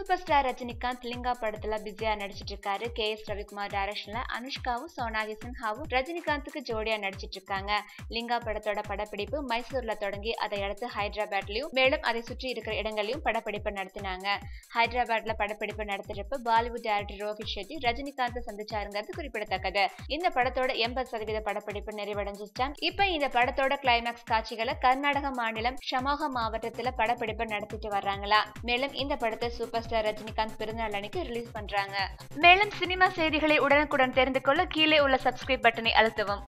super star Rajinikanth Lingaa படத்துல பிஸியா நடிச்சிட்டு இருக்காரு கே எஸ் ரவிக்குமார் டைரக்ஷன்ல அனுஷ்காவும் சோனாகி சின்ஹாவும் ரஜினிகாந்துக்கு ஜோடியா நடிச்சிட்டு இருக்காங்க லிங்கா படத்தோட படப்பிடிப்பு மைசூர்ல தொடங்கி அதை அடுத்து ஹைதராபாத்லயும் மேலும் அதை சுற்றி இருக்கிற இடங்களையும் படப்பிடிப்பு நடத்தினாங்க ஹைதராபாத்ல படப்பிடிப்பு நடத்துறப்ப பாலிவுட் டைரக்டர் ரோஹித் ஷெட்டி ரஜினிகாந்த் சந்திச்சாருங்கிறது குறிப்பிடத்தக்கது இந்த படத்தோட எண்பது சதவீத படப்பிடிப்பு நிறைவடைஞ்சிச்சான் இப்ப இந்த படத்தோட கிளைமேக்ஸ் காட்சிகளை கர்நாடக மாநிலம் ஷமோகா மாவட்டத்துல படப்பிடிப்பு நடத்திட்டு வர்றாங்களா மேலும் இந்த படத்தை சூப்பர் ஸ்டார் ரஜினிகாந்த் பிறந்தநாள் அன்னைக்கு ரிலீஸ் பண்றாங்க மேலும் சினிமா செய்திகளை உடனுக்குடன் தெரிந்து கொள்ள கீழே உள்ள சப்ஸ்கிரைப் பட்டனை அழுத்தவும்